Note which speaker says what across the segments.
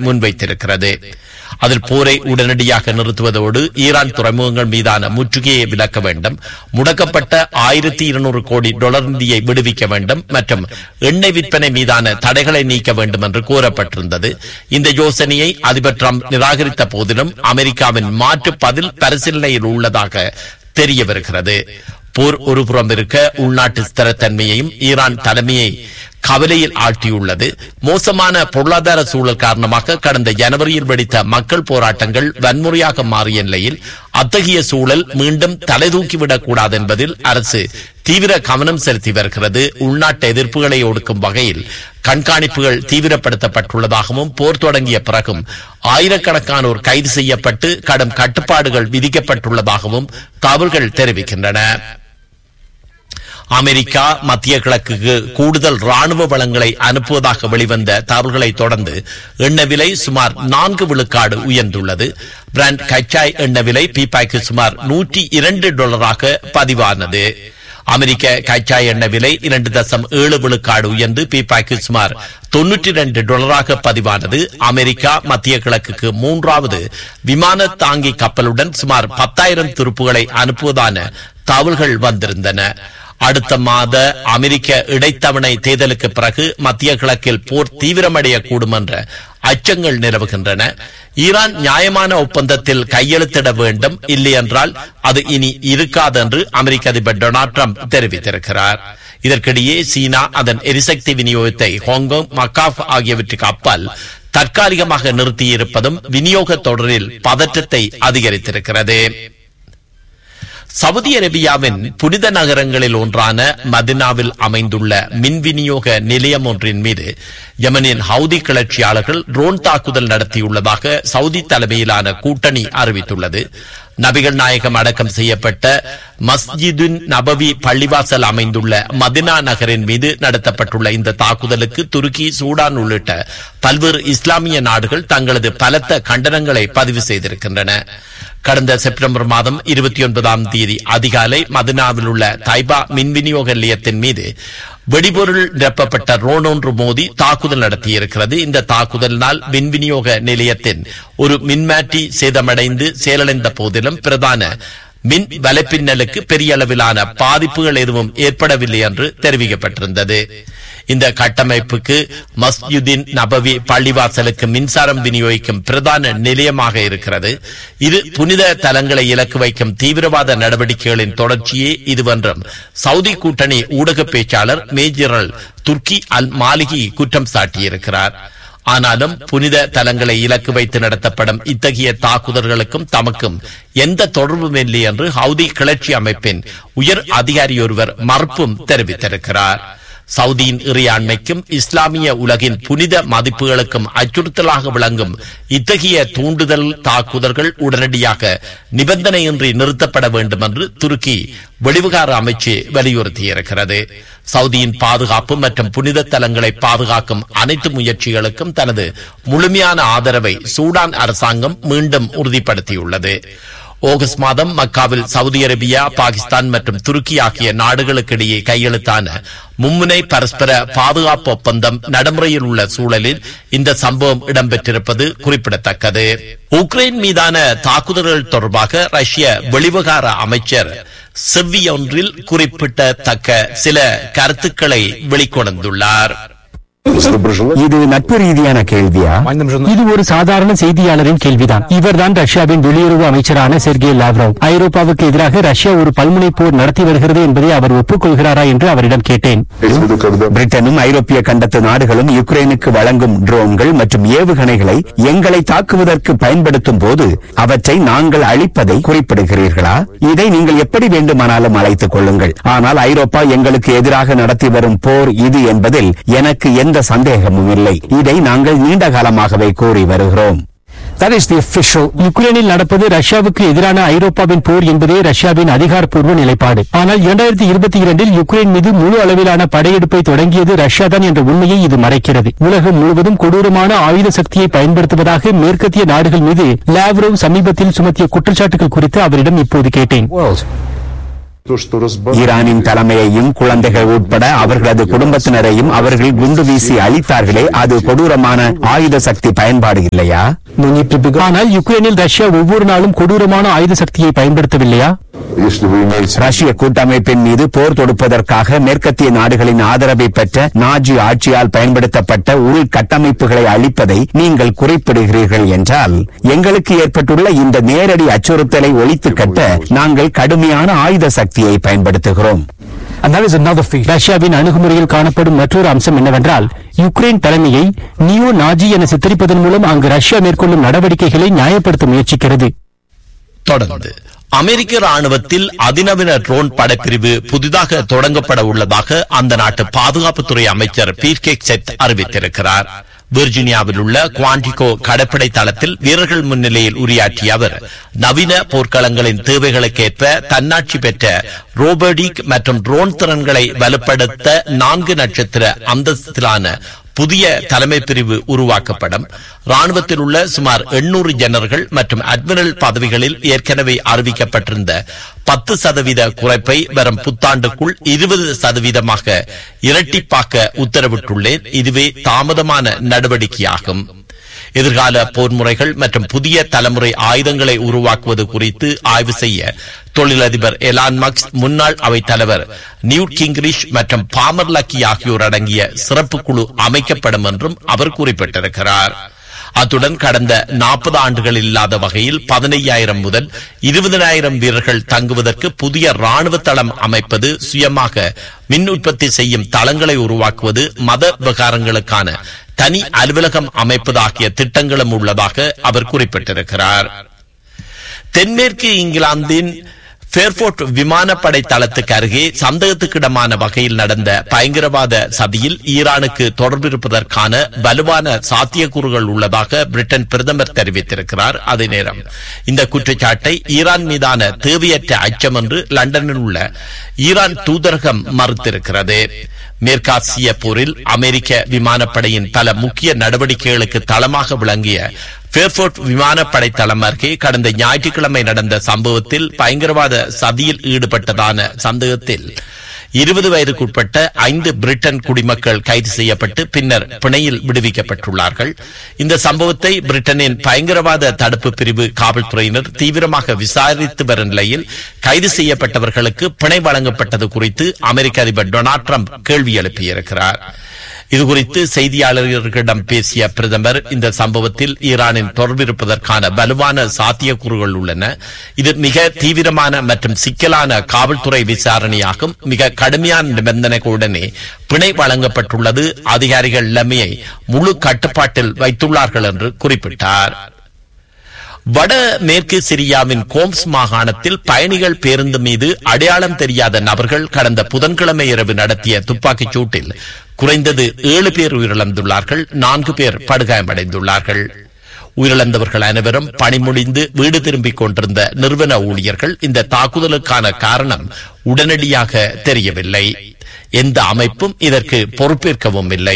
Speaker 1: முன்வைத்திருக்கிறது அதில் போரை உடனடியாக நிறுத்துவதோடு ஈரான் துறைமுகங்கள் மீதான முற்றுகையை விலக்க வேண்டும் முடக்கப்பட்ட ஆயிரத்தி இருநூறு கோடி டாலர் நிதியை விடுவிக்க வேண்டும் மற்றும் எண்ணெய் விற்பனை மீதான தடைகளை நீக்க வேண்டும் என்று கூறப்பட்டிருந்தது இந்த யோசனையை அதிபர் டிரம்ப் நிராகரித்த போதிலும் அமெரிக்காவின் மாற்று பதில் பரிசீலனையில் உள்ளதாக தெரிய வருகிறது போர் ஒருபுறம் இருக்க உள்நாட்டு ஸ்திரத்தன்மையையும் ஈரான் தலைமையை கவலையில் ஆழ்த்தியுள்ளது மோசமான பொருளாதார சூழல் காரணமாக கடந்த ஜனவரியில் வெடித்த மக்கள் போராட்டங்கள் வன்முறையாக மாறிய நிலையில் அத்தகைய சூழல் மீண்டும் தலைதூக்கிவிடக் கூடாது என்பதில் அரசு தீவிர கவனம் செலுத்தி வருகிறது உள்நாட்டு எதிர்ப்புகளை ஒடுக்கும் வகையில் கண்காணிப்புகள் தீவிரப்படுத்தப்பட்டுள்ளதாகவும் போர் தொடங்கிய பிறகும் ஆயிரக்கணக்கானோர் கைது செய்யப்பட்டு கடும் கட்டுப்பாடுகள் விதிக்கப்பட்டுள்ளதாகவும் தகவல்கள் தெரிவிக்கின்றன அமெரிக்கா மத்திய கிழக்குக்கு கூடுதல் ராணுவ வளங்களை அனுப்புவதாக வெளிவந்த தகவல்களை தொடர்ந்து எண்ணெய் விலை சுமார் நான்கு விழுக்காடு உயர்ந்துள்ளது பிராண்ட் கச்சாய் எண்ணெய் விலை பீப்பாய்க்கு சுமார் நூற்றி இரண்டு டாலராக பதிவானது அமெரிக்க கச்சா எண்ணெய் விலை இரண்டு தசம் ஏழு விழுக்காடு உயர்ந்து பீப்பாய்க்கு சுமார் தொன்னூற்றி இரண்டு டாலராக பதிவானது அமெரிக்கா மத்திய கிழக்குக்கு மூன்றாவது விமான தாங்கி கப்பலுடன் சுமார் பத்தாயிரம் துருப்புகளை அனுப்புவதான தகவல்கள் வந்திருந்தன அடுத்த மாத அமெரிக்க இடைத்தவணை தேர்தலுக்கு பிறகு மத்திய கிழக்கில் போர் தீவிரமடையக்கூடும் என்ற அச்சங்கள் நிலவுகின்றன ஈரான் நியாயமான ஒப்பந்தத்தில் கையெழுத்திட வேண்டும் இல்லையென்றால் அது இனி இருக்காது என்று அமெரிக்க அதிபர் டொனால்ட் ட்ரம்ப் தெரிவித்திருக்கிறார் இதற்கிடையே சீனா அதன் எரிசக்தி விநியோகத்தை ஹாங்காங் மக்காப் ஆகியவற்றுக்கு அப்பால் தற்காலிகமாக நிறுத்தியிருப்பதும் விநியோக தொடரில் பதற்றத்தை அதிகரித்திருக்கிறது சவுதி அரேபியாவின் புனித நகரங்களில் ஒன்றான மதினாவில் அமைந்துள்ள மின் விநியோக நிலையம் ஒன்றின் மீது யமனின் ஹவுதி கிளர்ச்சியாளர்கள் ட்ரோன் தாக்குதல் நடத்தியுள்ளதாக சவுதி தலைமையிலான கூட்டணி அறிவித்துள்ளது நபிகள் நாயகம் அடக்கம் செய்யப்பட்ட மஸ்ஜிதுன் நபவி பள்ளிவாசல் அமைந்துள்ள மதினா நகரின் மீது நடத்தப்பட்டுள்ள இந்த தாக்குதலுக்கு துருக்கி சூடான் உள்ளிட்ட பல்வேறு இஸ்லாமிய நாடுகள் தங்களது பலத்த கண்டனங்களை பதிவு செய்திருக்கின்றன கடந்த செப்டம்பர் மாதம் இருபத்தி ஒன்பதாம் தேதி அதிகாலை மதினாவில் உள்ள தைபா மின் விநியோக நிலையத்தின் மீது வெடிபொருள் நிரப்பப்பட்ட ரோன் ஒன்று மோதி தாக்குதல் நடத்தியிருக்கிறது இந்த தாக்குதலினால் மின் விநியோக நிலையத்தின் ஒரு மின்மாற்றி சேதமடைந்து செயலிழந்த போதிலும் பிரதான மின் வலைப்பின்னலுக்கு பெரிய அளவிலான பாதிப்புகள் எதுவும் ஏற்படவில்லை என்று தெரிவிக்கப்பட்டிருந்தது இந்த கட்டமைப்புக்கு மஸ்ஜிதின் நபவி பள்ளிவாசலுக்கு மின்சாரம் விநியோகிக்கும் பிரதான நிலையமாக இருக்கிறது இது புனித தலங்களை இலக்கு வைக்கும் தீவிரவாத நடவடிக்கைகளின் தொடர்ச்சியே இதுவென்றும் சவுதி கூட்டணி ஊடக பேச்சாளர் மேஜரல் துர்க்கி அல் மாலிகி குற்றம் சாட்டியிருக்கிறார் ஆனாலும் புனித தலங்களை இலக்கு வைத்து நடத்தப்படும் இத்தகைய தாக்குதல்களுக்கும் தமக்கும் எந்த தொடர்பும் இல்லை என்று ஹவுதி கிளர்ச்சி அமைப்பின் உயர் அதிகாரியொருவர் மறுப்பும் தெரிவித்திருக்கிறார் சவுதியின் இறையாண்மைக்கும் இஸ்லாமிய உலகின் புனித மதிப்புகளுக்கும் அச்சுறுத்தலாக விளங்கும் இத்தகைய தூண்டுதல் தாக்குதல்கள் உடனடியாக நிபந்தனையின்றி நிறுத்தப்பட வேண்டும் என்று துருக்கி வெளிவிகார அமைச்சு வலியுறுத்தியிருக்கிறது சவுதியின் பாதுகாப்பு மற்றும் புனித தலங்களை பாதுகாக்கும் அனைத்து முயற்சிகளுக்கும் தனது முழுமையான ஆதரவை சூடான் அரசாங்கம் மீண்டும் உறுதிப்படுத்தியுள்ளது ஆகஸ்ட் மாதம் மக்காவில் சவுதி அரேபியா பாகிஸ்தான் மற்றும் துருக்கி ஆகிய நாடுகளுக்கிடையே கையெழுத்தான மும்முனை பரஸ்பர பாதுகாப்பு ஒப்பந்தம் நடைமுறையில் உள்ள சூழலில் இந்த சம்பவம் இடம்பெற்றிருப்பது குறிப்பிடத்தக்கது உக்ரைன் மீதான தாக்குதல்கள் தொடர்பாக ரஷ்ய வெளிவிகார அமைச்சர் செவ்வியொன்றில் குறிப்பிடத்தக்க சில கருத்துக்களை வெளிக்கொணர்ந்துள்ளார்
Speaker 2: இது நட்பு ரீதியான கேள்வியா
Speaker 3: இது ஒரு சாதாரண செய்தியாளரின் கேள்விதான் இவர்தான் ரஷ்யாவின் வெளியுறவு அமைச்சரான செர்கே லாவ்ரோவ் ஐரோப்பாவுக்கு எதிராக ரஷ்யா ஒரு பல்முனை போர் நடத்தி வருகிறது என்பதை அவர் ஒப்புக்கொள்கிறாரா என்று அவரிடம் கேட்டேன்
Speaker 2: பிரிட்டனும் ஐரோப்பிய கண்டத்து நாடுகளும் யுக்ரைனுக்கு வழங்கும் ட்ரோன்கள் மற்றும் ஏவுகணைகளை எங்களை தாக்குவதற்கு பயன்படுத்தும் போது அவற்றை நாங்கள் அழிப்பதை குறிப்பிடுகிறீர்களா இதை நீங்கள் எப்படி வேண்டுமானாலும் அழைத்துக் கொள்ளுங்கள் ஆனால் ஐரோப்பா எங்களுக்கு எதிராக நடத்தி வரும் போர் இது என்பதில் எனக்கு எந்த சந்தேகமும் இல்லை இதை நாங்கள் நீண்ட காலமாகவே கூறி வருகிறோம்
Speaker 3: That is the official யுக்ரைனில் நடப்பது ரஷ்யாவுக்கு எதிரான ஐரோப்பாவின் போர் என்பதே ரஷ்யாவின் அதிகாரப்பூர்வ நிலைப்பாடு ஆனால் இரண்டாயிரத்தி இருபத்தி இரண்டில் யுக்ரைன் மீது முழு அளவிலான படையெடுப்பை தொடங்கியது ரஷ்யா தான் என்ற உண்மையை இது மறைக்கிறது உலகம் முழுவதும் கொடூரமான ஆயுத சக்தியை பயன்படுத்துவதாக மேற்கத்திய நாடுகள் மீது லாவ்ரோவ் சமீபத்தில் சுமத்திய குற்றச்சாட்டுகள் குறித்து அவரிடம் இப்போது கேட்டேன்
Speaker 4: world. То, что разбавляет
Speaker 2: ஈரானின் தலைமையையும் குழந்தைகள் உட்பட அவர்களது குடும்பத்தினரையும் அவர்கள் குண்டு வீசி அழித்தார்களே அது கொடூரமான ஆயுத சக்தி பயன்பாடு இல்லையா
Speaker 3: ஆனால் யுக்ரைனில் ரஷ்யா ஒவ்வொரு நாளும் கொடூரமான ஆயுத சக்தியை பயன்படுத்தவில்லையா
Speaker 4: если вы имеете
Speaker 2: ரஷ்ய கூட்டமைப்பின் மீது போர் தொடுப்பதற்காக மேற்கத்திய நாடுகளின் ஆதரவை பெற்ற நாஜி ஆட்சியால் பயன்படுத்தப்பட்ட உள்கட்டமைப்புகளை அழிப்பதை நீங்கள் குறிப்பிடுகிறீர்கள் என்றால் எங்களுக்கு ஏற்பட்டுள்ள இந்த நேரடி அச்சுறுத்தலை ஒழித்து கட்ட நாங்கள் கடுமையான ஆயுத சக்தியை பயன்படுத்துகிறோம்
Speaker 3: ரஷ்யாவின் அணுகுமுறையில் காணப்படும் மற்றொரு அம்சம் என்னவென்றால் யுக்ரைன் தலைமையை நியோ நாஜி என சித்தரிப்பதன் மூலம் அங்கு ரஷ்யா மேற்கொள்ளும் நடவடிக்கைகளை நியாயப்படுத்த முயற்சிக்கிறது
Speaker 1: தொடர்ந்து அமெரிக்க ராணுவத்தில் அதிநவீன ட்ரோன் படைப்பிரிவு புதிதாக தொடங்கப்பட உள்ளதாக அந்த நாட்டு பாதுகாப்புத்துறை அமைச்சர் பீர்கேக் செட் அறிவித்திருக்கிறார் விர்ஜீனியாவில் உள்ள குவாண்டிகோ கடற்படை தளத்தில் வீரர்கள் முன்னிலையில் உரையாற்றிய அவர் நவீன போர்க்களங்களின் தேவைகளுக்கேற்ப தன்னாட்சி பெற்ற ரோபோடிக் மற்றும் ட்ரோன் திறன்களை வலுப்படுத்த நான்கு நட்சத்திர அந்தஸ்திலான புதிய தலைமை பிரிவு உருவாக்கப்படும் ராணுவத்தில் உள்ள சுமார் எண்ணூறு ஜெனரல்கள் மற்றும் அட்மிரல் பதவிகளில் ஏற்கனவே அறிவிக்கப்பட்டிருந்த பத்து சதவீத குறைப்பை வரும் புத்தாண்டுக்குள் இருபது சதவீதமாக இரட்டிப்பாக்க உத்தரவிட்டுள்ளேன் இதுவே தாமதமான நடவடிக்கையாகும் எதிர்கால போர் முறைகள் மற்றும் புதிய தலைமுறை ஆயுதங்களை உருவாக்குவது குறித்து ஆய்வு செய்ய தொழிலதிபர் எலான் மக்ஸ் முன்னாள் அவைத் தலைவர் நியூட் கிங்ரிஷ் மற்றும் பாமர் லக்கி ஆகியோர் அடங்கிய சிறப்பு குழு அமைக்கப்படும் என்றும் அவர் குறிப்பிட்டிருக்கிறார் அத்துடன் கடந்த நாற்பது ஆண்டுகள் இல்லாத வகையில் பதினையாயிரம் முதல் இருபதனாயிரம் வீரர்கள் தங்குவதற்கு புதிய ராணுவ தளம் அமைப்பது சுயமாக மின் உற்பத்தி செய்யும் தளங்களை உருவாக்குவது மத விவகாரங்களுக்கான தனி அலுவலகம் அமைப்பது ஆகிய திட்டங்களும் உள்ளதாக அவர் குறிப்பிட்டிருக்கிறார் தென்மேற்கு இங்கிலாந்தின் ஃபேர்போர்ட் விமானப்படை தளத்துக்கு அருகே சந்தேகத்துக்கிடமான வகையில் நடந்த பயங்கரவாத சதியில் ஈரானுக்கு தொடர்பு இருப்பதற்கான வலுவான சாத்தியக்கூறுகள் உள்ளதாக பிரிட்டன் பிரதமர் தெரிவித்திருக்கிறார் அதே நேரம் இந்த குற்றச்சாட்டை ஈரான் மீதான தேவையற்ற அச்சம் என்று லண்டனில் உள்ள ஈரான் தூதரகம் மறுத்திருக்கிறது மேற்காசிய போரில் அமெரிக்க விமானப்படையின் பல முக்கிய நடவடிக்கைகளுக்கு தளமாக விளங்கிய ஃபேர்போர்ட் விமானப்படை தளம் அருகே கடந்த ஞாயிற்றுக்கிழமை நடந்த சம்பவத்தில் பயங்கரவாத சதியில் ஈடுபட்டதான சந்தேகத்தில் இருபது வயதுக்குட்பட்ட ஐந்து பிரிட்டன் குடிமக்கள் கைது செய்யப்பட்டு பின்னர் பிணையில் விடுவிக்கப்பட்டுள்ளார்கள் இந்த சம்பவத்தை பிரிட்டனின் பயங்கரவாத தடுப்பு பிரிவு காவல்துறையினர் தீவிரமாக விசாரித்து வரும் நிலையில் கைது செய்யப்பட்டவர்களுக்கு பிணை வழங்கப்பட்டது குறித்து அமெரிக்க அதிபர் டொனால்ட் ட்ரம்ப் கேள்வி எழுப்பியிருக்கிறார் இதுகுறித்து செய்தியாளர்களிடம் பேசிய பிரதமர் இந்த சம்பவத்தில் ஈரானின் தொடர்பு இருப்பதற்கான வலுவான சாத்தியக்கூறுகள் உள்ளன இது மிக தீவிரமான மற்றும் சிக்கலான காவல்துறை விசாரணையாகும் மிக கடுமையான நிபந்தனைகளுடனே பிணை வழங்கப்பட்டுள்ளது அதிகாரிகள் நிலைமையை முழு கட்டுப்பாட்டில் வைத்துள்ளார்கள் என்று குறிப்பிட்டார் வட மேற்கு சிரியாவின் கோம்ஸ் மாகாணத்தில் பயணிகள் பேருந்து மீது அடையாளம் தெரியாத நபர்கள் கடந்த புதன்கிழமை இரவு நடத்திய துப்பாக்கிச் சூட்டில் குறைந்தது ஏழு பேர் உயிரிழந்துள்ளார்கள் நான்கு பேர் படுகாயமடைந்துள்ளார்கள் உயிரிழந்தவர்கள் அனைவரும் பணி முடிந்து வீடு திரும்பிக் கொண்டிருந்த நிறுவன ஊழியர்கள் இந்த தாக்குதலுக்கான காரணம் உடனடியாக தெரியவில்லை எந்த அமைப்பும் இதற்கு பொறுப்பேற்கவும் இல்லை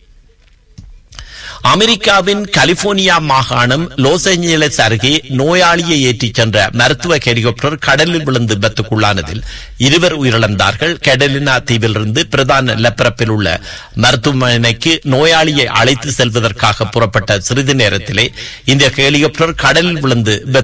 Speaker 1: அமெரிக்காவின் கலிபோர்னியா மாகாணம் லாஸ் ஏஞ்சலஸ் அருகே நோயாளியை ஏற்றிச் சென்ற மருத்துவ ஹெலிகாப்டர் கடலில் விழுந்து விபத்துக்குள்ளானதில் இருவர் உயிரிழந்தார்கள் கெடலினா தீவிலிருந்து பிரதான நிலப்பரப்பில் உள்ள மருத்துவமனைக்கு நோயாளியை அழைத்து செல்வதற்காக புறப்பட்ட சிறிது நேரத்திலே இந்த ஹெலிகாப்டர் கடலில் விழுந்து